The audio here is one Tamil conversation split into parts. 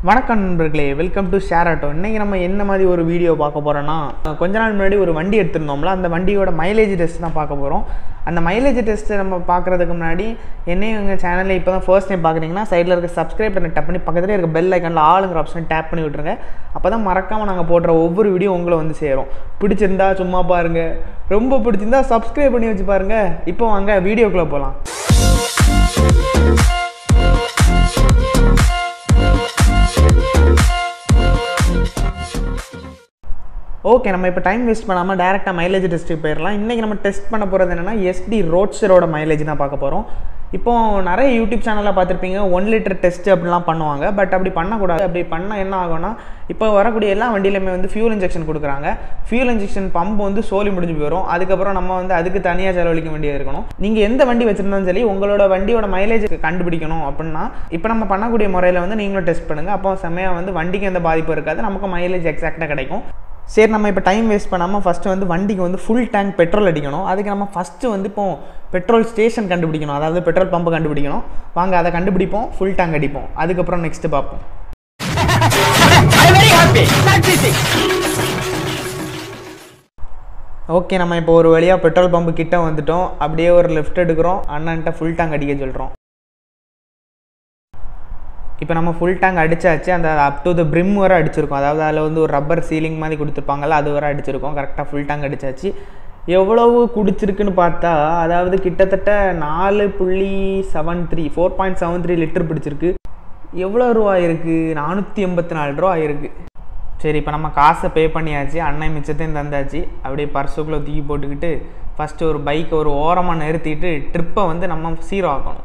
வணக்கம் நண்பர்களே வெல்கம் டு ஷேர் ஆட்டோ இன்றைக்கி நம்ம என்ன மாதிரி ஒரு வீடியோ பார்க்க போகிறோன்னா கொஞ்ச நாள் முன்னாடி ஒரு வண்டி எடுத்திருந்தோம்ல அந்த வண்டியோட மைலேஜ் டெஸ்ட் தான் பார்க்க போகிறோம் அந்த மைலேஜ் டெஸ்ட்டை நம்ம பார்க்குறதுக்கு முன்னாடி என்னையும் எங்கள் சேனலில் இப்போ தான் ஃபர்ஸ்ட் டைம் பார்க்குறீங்கன்னா சைடில் இருக்க சப்ஸ்கிரைப் பண்ணி டப் பண்ணி பக்கத்துலேயே இருக்க பெல் ஐக்கனில் ஆளுங்கிற ஆப்ஷன் டேப் பண்ணி விட்ருங்க அப்போ தான் மறக்காமல் நாங்கள் போடுற ஒவ்வொரு வீடியோ உங்களை வந்து சேரும் பிடிச்சிருந்தா சும்மா பாருங்கள் ரொம்ப பிடிச்சிருந்தா சப்ஸ்கிரைப் பண்ணி வச்சு பாருங்கள் இப்போ வாங்க வீடியோக்குள்ளே போகலாம் ஓகே நம்ம இப்போ டைம் வேஸ்ட் பண்ணாமல் டேரெக்டாக மைலேஜ் டெஸ்ட்டுக்கு போயிடலாம் இன்றைக்கி நம்ம டெஸ்ட் பண்ண போகிறது என்னென்னா எஸ்டி ரோட்ஸ்டரோட மைலேஜ் தான் பார்க்க போகிறோம் இப்போ நிறைய யூடியூப் சேனலில் பார்த்துருப்பீங்க ஒன் லிட்டர் டெஸ்ட் அப்படிலாம் பண்ணுவாங்க பட் அப்படி பண்ணக்கூடாது அப்படி பண்ணால் என்ன ஆகும்னா இப்போ வரக்கூடிய எல்லா வண்டியிலுமே வந்து ஃபியூல் இன்ஜெக்ஷன் கொடுக்குறாங்க ஃபியூல் இன்ஜெக்ஷன் பம்ப் வந்து சோலி முடிஞ்சு போயிடும் அதுக்கப்புறம் நம்ம வந்து அதுக்கு தனியாக செலவழிக்க வேண்டியது இருக்கணும் நீங்கள் எந்த வண்டி வச்சுருந்தாலும் சரி உங்களோட வண்டியோட மைலேஜ் கண்டுபிடிக்கணும் அப்படின்னா இப்போ நம்ம பண்ணக்கூடிய முறையில் வந்து நீங்களும் டெஸ்ட் பண்ணுங்கள் அப்போ செம்மையாக வந்து வண்டிக்கு எந்த பாதிப்பும் இருக்காது நமக்கு மைலேஜ் எக்ஸாக்டாக கிடைக்கும் சரி நம்ம இப்போ டைம் வேஸ்ட் பண்ணாமல் ஃபஸ்ட்டு வந்து வண்டிக்கு வந்து ஃபுல் டேங்க் பெட்ரோல் அடிக்கணும் அதுக்கு நம்ம ஃபஸ்ட்டு வந்து இப்போ பெட்ரோல் ஸ்டேஷன் கண்டுபிடிக்கணும் அதாவது பெட்ரோல் பம்பை கண்டுபிடிக்கணும் வாங்க அதை கண்டுபிடிப்போம் ஃபுல் டேங்க் அடிப்போம் அதுக்கப்புறம் நெக்ஸ்ட்டு பார்ப்போம் ஓகே நம்ம இப்போ ஒரு வழியாக பெட்ரோல் பம்பு கிட்ட வந்துட்டோம் அப்படியே ஒரு லெஃப்ட் எடுக்கிறோம் அண்ணன்ட்ட ஃபுல் டேங்க் அடிக்க சொல்கிறோம் இப்போ நம்ம ஃபுல் டேங்க் அடிச்சாச்சு அந்த அப் டு த பிரிம் வரை அடிச்சிருக்கோம் அதாவது அதில் வந்து ஒரு ரப்பர் சீலிங் மாதிரி கொடுத்துருப்பாங்கல்ல அது வரை அடிச்சிருக்கோம் கரெக்டாக ஃபுல் டேங்க் அடிச்சாச்சு எவ்வளவு குடிச்சிருக்குன்னு பார்த்தா அதாவது கிட்டத்தட்ட நாலு புள்ளி seven three four point seven three litre பிடிச்சிருக்கு எவ்வளோ ரூபா இருக்குது நானூற்றி எண்பத்தி நாலு ரூபா ஆயிருக்கு சரி இப்போ நம்ம காசை பே பண்ணியாச்சு அன்னை மிச்சத்தையும் தந்தாச்சு அப்படியே பர்சுக்குள்ளே தூக்கி போட்டுக்கிட்டு ஃபஸ்ட்டு ஒரு பைக்கை ஒரு ஓரமாக நிறுத்திட்டு ட்ரிப்பை வந்து நம்ம சீரோ ஆக்கணும்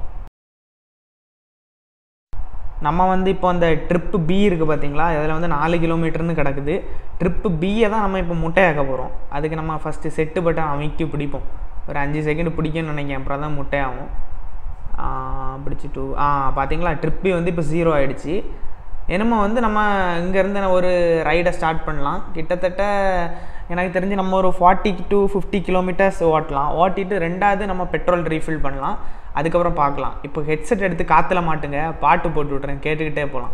நம்ம வந்து இப்போ அந்த ட்ரிப்பு பி இருக்குது பார்த்தீங்களா இதில் வந்து நாலு கிலோமீட்டர்னு கிடக்குது ட்ரிப்பு பியை தான் நம்ம இப்போ முட்டையாக்க போகிறோம் அதுக்கு நம்ம ஃபஸ்ட்டு செட்டு பட்டன் அமைக்கி பிடிப்போம் ஒரு அஞ்சு செகண்ட் பிடிக்கும்னு நினைக்கிறேன் அப்புறம் தான் முட்டையாகும் பிடிச்சிட்டு ஆ பார்த்தீங்களா ட்ரிப்பி வந்து இப்போ ஜீரோ ஆகிடுச்சு என்னமோ வந்து நம்ம இங்கேருந்து ஒரு ரைடை ஸ்டார்ட் பண்ணலாம் கிட்டத்தட்ட எனக்கு தெரிஞ்சு நம்ம ஒரு ஃபார்ட்டி டு ஃபிஃப்டி கிலோமீட்டர்ஸ் ஓட்டலாம் ஓட்டிட்டு ரெண்டாவது நம்ம பெட்ரோல் ரீஃபில் பண்ணலாம் அதுக்கப்புறம் பார்க்கலாம் இப்போ ஹெட்செட் எடுத்து காற்றுல மாட்டுங்க பாட்டு போட்டு விட்றேன் கேட்டுக்கிட்டே போகலாம்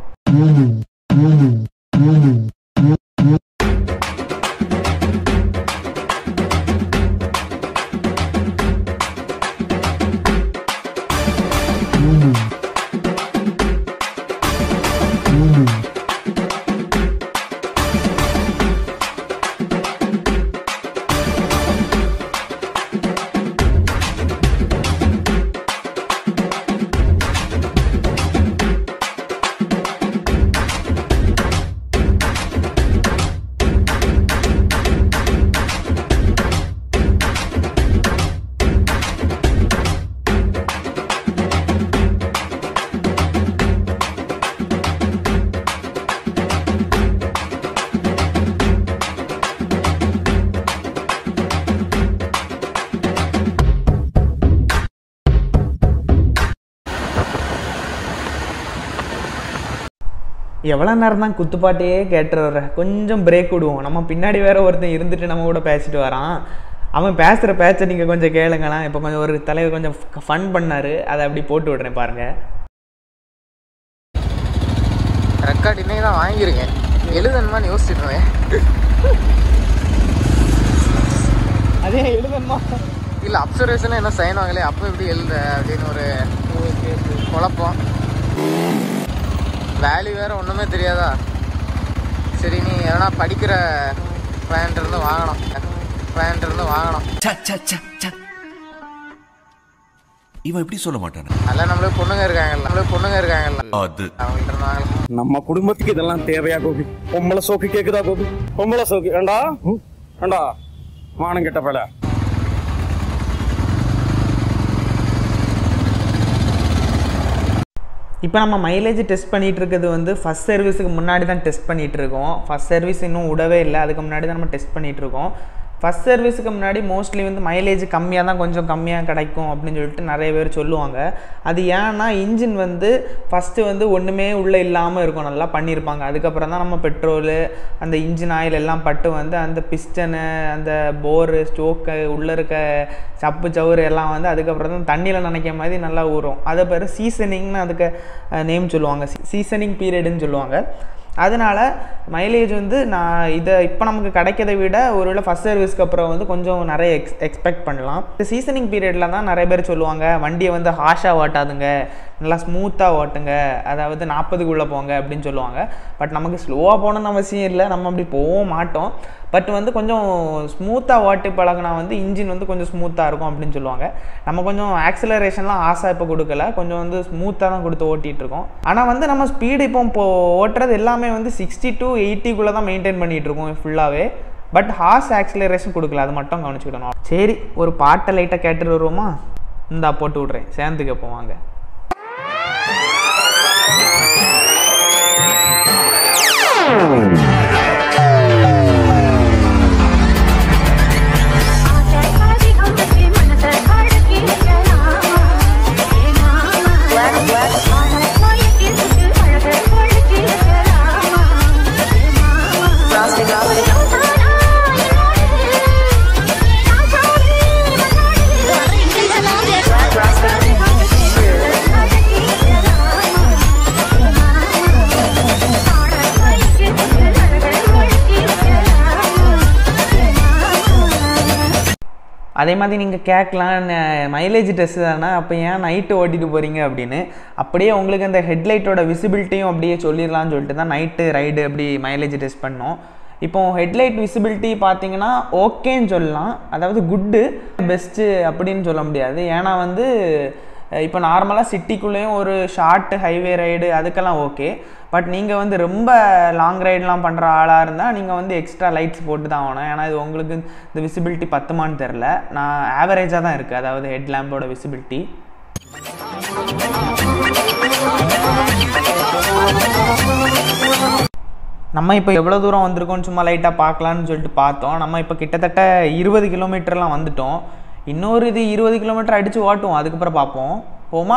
எவ்வளோ நேரம் தான் குத்துப்பாட்டையே கேட்டுற கொஞ்சம் பிரேக் விடுவோம் நம்ம பின்னாடி வேற ஒருத்தன் இருந்துட்டு நம்ம கூட பேசிட்டு வரான் அவன் பேசுகிற பேச்சை நீங்கள் கொஞ்சம் கேளுங்களேன் இப்போ கொஞ்சம் ஒரு தலைவர் கொஞ்சம் ஃபன் பண்ணார் அதை அப்படி போட்டு விடுறேன் பாருங்கள் ரெக்கார்ட் இன்னைக்கு தான் வாங்கியிருக்கேன் எழுதணுமான்னு யோசிச்சுட்டு இருந்தேன் அதே எழுதணுமா இல்லை அப்சர்வேஷனில் என்ன சைன் வாங்கலையே அப்போ எப்படி எழுத அப்படின்னு ஒரு குழப்பம் வேல்யூ வேற ஒன்றுமே தெரியாதா சரி நீ எதனா படிக்கிற பையன்ட்டு இருந்து வாங்கணும் பையன்ட்டு இருந்து வாங்கணும் இவன் இப்படி சொல்ல மாட்டானே அதில் நம்மளுக்கு பொண்ணுங்க இருக்காங்கல்ல நம்மளுக்கு பொண்ணுங்க இருக்காங்கல்ல அது அவங்கள்ட்ட இருந்து வாங்கலாம் நம்ம குடும்பத்துக்கு இதெல்லாம் தேவையா கோபி பொம்பளை சோக்கு கேக்குதா கோபி பொம்பளை சோக்கு ஏண்டா ம்? ஏண்டா மானம் கெட்ட பல இப்போ நம்ம மைலேஜ் டெஸ்ட் பண்ணிகிட்டு இருக்கிறது வந்து ஃபஸ்ட் சர்வீஸுக்கு முன்னாடி தான் டெஸ்ட் பண்ணிகிட்டு இருக்கோம் ஃபஸ்ட் சர்வீஸ் இன்னும் விடவே இல்லை அதுக்கு முன்னாடி தான் நம்ம டெஸ்ட் பண்ணிகிட்டு இருக்கோம் ஃபஸ்ட் சர்வீஸுக்கு முன்னாடி மோஸ்ட்லி வந்து மைலேஜ் கம்மியாக தான் கொஞ்சம் கம்மியாக கிடைக்கும் அப்படின்னு சொல்லிட்டு நிறைய பேர் சொல்லுவாங்க அது ஏன்னா இன்ஜின் வந்து ஃபஸ்ட்டு வந்து ஒன்றுமே உள்ளே இல்லாமல் இருக்கும் நல்லா பண்ணியிருப்பாங்க அதுக்கப்புறம் தான் நம்ம பெட்ரோலு அந்த இன்ஜின் ஆயில் எல்லாம் பட்டு வந்து அந்த பிஸ்டனு அந்த போரு ஸ்டோக்கு உள்ளே இருக்க சப்பு சவுறு எல்லாம் வந்து அதுக்கப்புறம் தான் தண்ணியில் நினைக்க மாதிரி நல்லா ஊறும் அதை பேர் சீசனிங்னு அதுக்கு நேம் சொல்லுவாங்க சீசனிங் பீரியடுன்னு சொல்லுவாங்க அதனால மைலேஜ் வந்து நான் இதை இப்போ நமக்கு கிடைக்கிறதை விட ஒருவேளை ஃபஸ்ட் சர்வீஸ்க்கு அப்புறம் வந்து கொஞ்சம் நிறைய எக்ஸ் எக்ஸ்பெக்ட் பண்ணலாம் இந்த சீசனிங் பீரியடில் தான் நிறைய பேர் சொல்லுவாங்க வண்டியை வந்து ஹாஷாக ஓட்டாதுங்க நல்லா ஸ்மூத்தாக ஓட்டுங்க அதாவது நாற்பதுக்குள்ளே போங்க அப்படின்னு சொல்லுவாங்க பட் நமக்கு ஸ்லோவாக போகணும்னு அவசியம் இல்லை நம்ம அப்படி போகவும் மாட்டோம் பட் வந்து கொஞ்சம் ஸ்மூத்தாக ஓட்டி பழகினா வந்து இன்ஜின் வந்து கொஞ்சம் ஸ்மூத்தாக இருக்கும் அப்படின்னு சொல்லுவாங்க நம்ம கொஞ்சம் ஆக்சிலரேஷன்லாம் ஆசை இப்போ கொடுக்கல கொஞ்சம் வந்து ஸ்மூத்தாக தான் கொடுத்து ஓட்டிகிட்டு இருக்கோம் ஆனால் வந்து நம்ம ஸ்பீடு இப்போ இப்போ ஓட்டுறது எல்லாமே வந்து சிக்ஸ்டி டு எயிட்டிக்குள்ளே தான் மெயின்டைன் பண்ணிகிட்டு இருக்கோம் ஃபுல்லாகவே பட் ஹார்ஸ் ஆக்சிலரேஷன் கொடுக்கல அது மட்டும் கவனிச்சுக்கிடணும் சரி ஒரு பாட்டை லைட்டாக கேட்டுட்டு வருவோமா இந்தா போட்டு விட்றேன் சேர்ந்து கேட்போம் வாங்க அதே மாதிரி நீங்கள் கேட்கலாம் மைலேஜ் டெஸ்ட் தானே அப்போ ஏன் நைட்டு ஓட்டிட்டு போகிறீங்க அப்படின்னு அப்படியே உங்களுக்கு அந்த ஹெட்லைட்டோட விசிபிலிட்டியும் அப்படியே சொல்லிடலாம்னு சொல்லிட்டு தான் நைட்டு ரைடு அப்படி மைலேஜ் டெஸ்ட் பண்ணோம் இப்போ ஹெட்லைட் விசிபிலிட்டி பார்த்தீங்கன்னா ஓகேன்னு சொல்லலாம் அதாவது குட்டு பெஸ்ட்டு அப்படின்னு சொல்ல முடியாது ஏன்னா வந்து இப்போ நார்மலாக சிட்டிக்குள்ளேயும் ஒரு ஷார்ட் ஹைவே ரைடு அதுக்கெல்லாம் ஓகே பட் நீங்கள் வந்து ரொம்ப லாங் ரைட்லாம் பண்ணுற ஆளாக இருந்தால் நீங்கள் வந்து எக்ஸ்ட்ரா லைட்ஸ் போட்டு தான் ஆகணும் ஏன்னா இது உங்களுக்கு இந்த விசிபிலிட்டி பத்துமான்னு தெரில நான் ஆவரேஜாக தான் இருக்குது அதாவது ஹெட் லேம்போட விசிபிலிட்டி நம்ம இப்போ எவ்வளோ தூரம் வந்திருக்கோம்னு சும்மா லைட்டாக பார்க்கலான்னு சொல்லிட்டு பார்த்தோம் நம்ம இப்போ கிட்டத்தட்ட இருபது கிலோமீட்டர்லாம் வந்துட்டோம் இன்னொரு இது இருபது கிலோமீட்டர் அடித்து ஓட்டுவோம் அதுக்கப்புறம் பார்ப்போம் போமா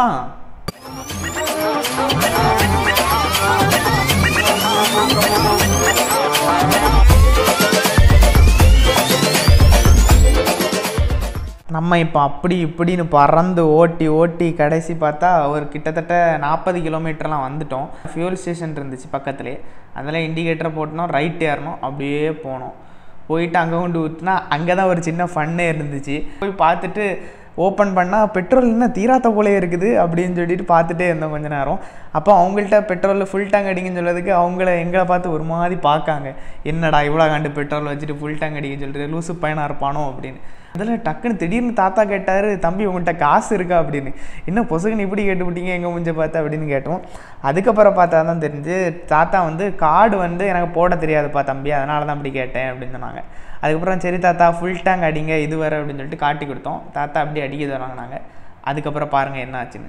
நம்ம இப்போ அப்படி இப்படின்னு பறந்து ஓட்டி ஓட்டி கடைசி பார்த்தா ஒரு கிட்டத்தட்ட நாற்பது கிலோமீட்டர்லாம் வந்துட்டோம் ஃபியூல் ஸ்டேஷன் இருந்துச்சு பக்கத்துலேயே அதில் இண்டிகேட்டரை போட்டோம் ரைட் ஏறணும் அப்படியே போனோம் போயிட்டு அங்கே கொண்டு ஊற்றினா அங்கே தான் ஒரு சின்ன ஃபன்னே இருந்துச்சு போய் பார்த்துட்டு ஓப்பன் பண்ணால் பெட்ரோல் இன்னும் தீராத்த போலே இருக்குது அப்படின்னு சொல்லிட்டு பார்த்துட்டே இருந்தோம் கொஞ்ச நேரம் அப்போ அவங்கள்ட்ட பெட்ரோலில் ஃபுல் டேங்க் அடிங்கன்னு சொல்லதுக்கு அவங்கள எங்களை பார்த்து ஒரு மாதிரி பார்க்காங்க என்னடா இவ்வளோ காண்டு பெட்ரோல் வச்சுட்டு ஃபுல் டேங்க் அடிக்க சொல்லிட்டு லூசு பையனாக இருப்பானோ அப்படின்னு அதில் டக்குன்னு திடீர்னு தாத்தா கேட்டார் தம்பி உங்கள்கிட்ட காசு இருக்கா அப்படின்னு இன்னும் பொசுக்குன்னு இப்படி கேட்டுவிட்டீங்க எங்கள் முஞ்ச பார்த்து அப்படின்னு கேட்டோம் அதுக்கப்புறம் பார்த்தா தான் தெரிஞ்சு தாத்தா வந்து கார்டு வந்து எனக்கு போட தெரியாதுப்பா தம்பி அதனால தான் அப்படி கேட்டேன் அப்படின்னு சொன்னாங்க அதுக்கப்புறம் சரி தாத்தா ஃபுல் டேங்க் அடிங்க இது வர அப்படின்னு சொல்லிட்டு காட்டி கொடுத்தோம் தாத்தா அப்படி அடிக்க தராங்கனாங்க அதுக்கப்புறம் பாருங்கள் என்ன ஆச்சுன்னு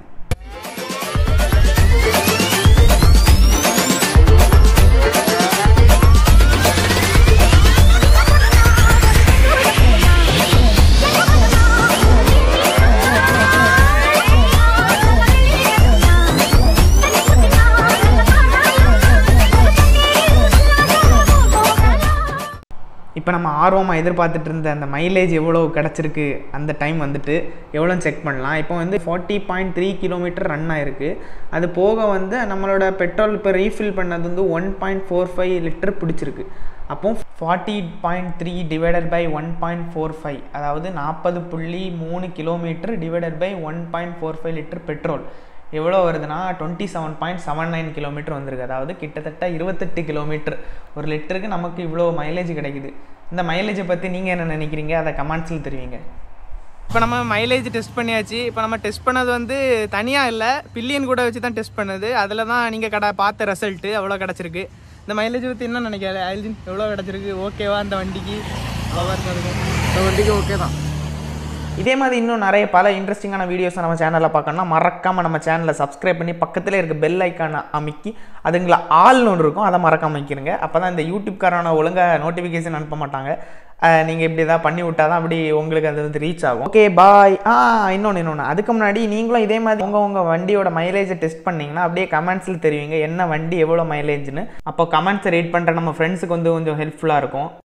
இப்போ நம்ம ஆர்வமாக எதிர்பார்த்துட்டு இருந்த அந்த மைலேஜ் எவ்வளோ கிடச்சிருக்கு அந்த டைம் வந்துட்டு எவ்வளோன்னு செக் பண்ணலாம் இப்போ வந்து forty point three kilometre run ஆயிருக்கு அது போக வந்து நம்மளோட பெட்ரோல் இப்போ ரீஃபில் பண்ணது வந்து one point four five litre பிடிச்சிருக்கு அப்போ forty point three divided by one point four five அதாவது நாற்பது புள்ளி மூணு kilometre divided by one point four five litre petrol எவ்வளோ வருதுன்னா twenty seven point seven nine kilometre வந்திருக்கு அதாவது கிட்டத்தட்ட இருபத்தெட்டு கிலோமீட்டர் ஒரு லிட்டருக்கு நமக்கு இவ்வளோ மைலேஜ் கிடைக்குது இந்த மைலேஜை பற்றி நீங்கள் என்ன நினைக்கிறீங்க அதை கமெண்ட்ஸில் தெரிவிங்க இப்போ நம்ம மைலேஜ் டெஸ்ட் பண்ணியாச்சு இப்போ நம்ம டெஸ்ட் பண்ணது வந்து தனியாக இல்லை பில்லியன் கூட வச்சு தான் டெஸ்ட் பண்ணது அதில் தான் நீங்கள் கடை பார்த்த ரிசல்ட்டு அவ்வளோ கிடச்சிருக்கு இந்த மைலேஜ் பற்றி என்ன நினைக்காது ஆயில்ஜின் எவ்வளோ கிடச்சிருக்கு ஓகேவா இந்த வண்டிக்கு பவர் இருக்கும் இந்த வண்டிக்கு ஓகே தான் இதே மாதிரி இன்னும் நிறைய பல இன்ட்ரெஸ்டிங்கான வீடியோஸை நம்ம சேனலில் பார்க்கணும்னா மறக்காமல் நம்ம சேனலை சப்ஸ்கிரைப் பண்ணி பக்கத்தில் இருக்க பெல் ஐக்கானை அமைக்கி அதுங்களை ஆள்னு ஒன்று இருக்கும் அதை மறக்காம அமைக்கிருங்க அப்போ தான் இந்த யூடியூப்காரன ஒழுங்காக நோட்டிஃபிகேஷன் அனுப்ப மாட்டாங்க நீங்கள் இப்படி தான் பண்ணி விட்டால் தான் அப்படி உங்களுக்கு அது வந்து ரீச் ஆகும் ஓகே பாய் ஆ இன்னொன்று இன்னொன்று அதுக்கு முன்னாடி நீங்களும் இதே மாதிரி உங்கள் உங்கள் வண்டியோட மைலேஜை டெஸ்ட் பண்ணீங்கன்னா அப்படியே கமெண்ட்ஸில் தெரிவிங்க என்ன வண்டி எவ்வளோ மைலேஜ்னு அப்போ கமெண்ட்ஸை ரீட் பண்ணுற நம்ம ஃப்ரெண்ட்ஸுக்கு வந்து கொஞ்சம் ஹெல்ப்ஃபுல்லாக இருக்கும்